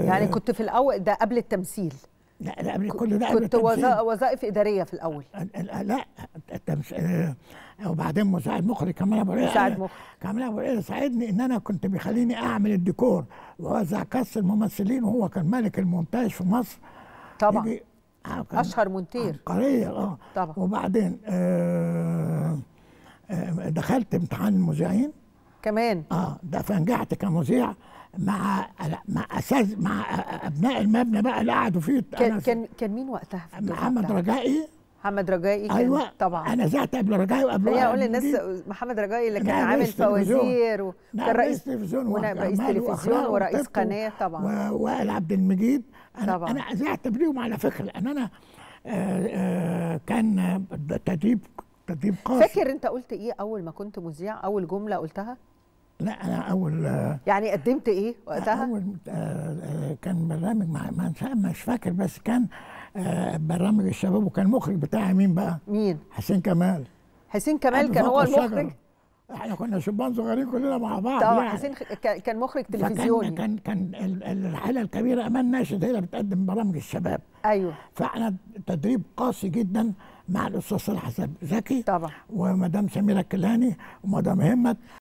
يعني كنت في الاول ده قبل التمثيل لا لا قبل كل ده قبل كنت التمثيل. وظا- وظائف اداريه في الاول لا التمس... آه، وبعدين مساعد مخرج كمال ابو رئه مساعد مخرج. كمال ابو رئه ساعدني ان انا كنت بيخليني اعمل الديكور واوزع كاس الممثلين وهو كان ملك المونتاج في مصر طبعا يجي- آه، كان اشهر مونتير عبقريه اه طبعا. وبعدين آه آه دخلت امتحان المذيعين كمان اه ده فنجحت كمذيع مع مع اساس مع ابناء المبنى بقى اللي قعدوا فيه كان أنا كان كان مين وقتها في الدفعة محمد بتاعتك؟ رجائي محمد رجائي كان ايوه طبعا انا زعت قبل رجائي وقبل خليني اقول وائل للناس المجيد. محمد رجائي اللي كان نائب عامل رئيس تلفزيون. فوازير وكان نائب رئيس رئيس تلفزيون ونائب رئيس وجمال تلفزيون وأخلاق ورئيس وطب قناه طبعا و- وائل عبد المجيد انا طبعا. انا زعت بيهم على فكره لان انا آه، آه، كان تدريب تدريب قاسي فاكر انت قلت ايه اول ما كنت مذيع اول جمله قلتها لا انا اول آه، يعني قدمت ايه وقتها اول آه، آه، كان برنامج مع ما مش- مش فاكر بس كان آه، برنامج الشباب وكان المخرج بتاعي مين بقى؟ مين حسين كمال حسين كمال قاعد كان فوق هو الشجرة. المخرج احنا كنا شبان صغيرين كلنا مع بعض طبعا يعني. حسين خ- كان- كان مخرج فكان تلفزيوني كان كان ال- ال- الحاله الكبيره امان ناشد هي اللي بتقدم برامج الشباب ايوه فاحنا تدريب قاسي جدا مع الاستاذ صالح حسن زكي طبعا ومدام سميره الكلاني ومدام همت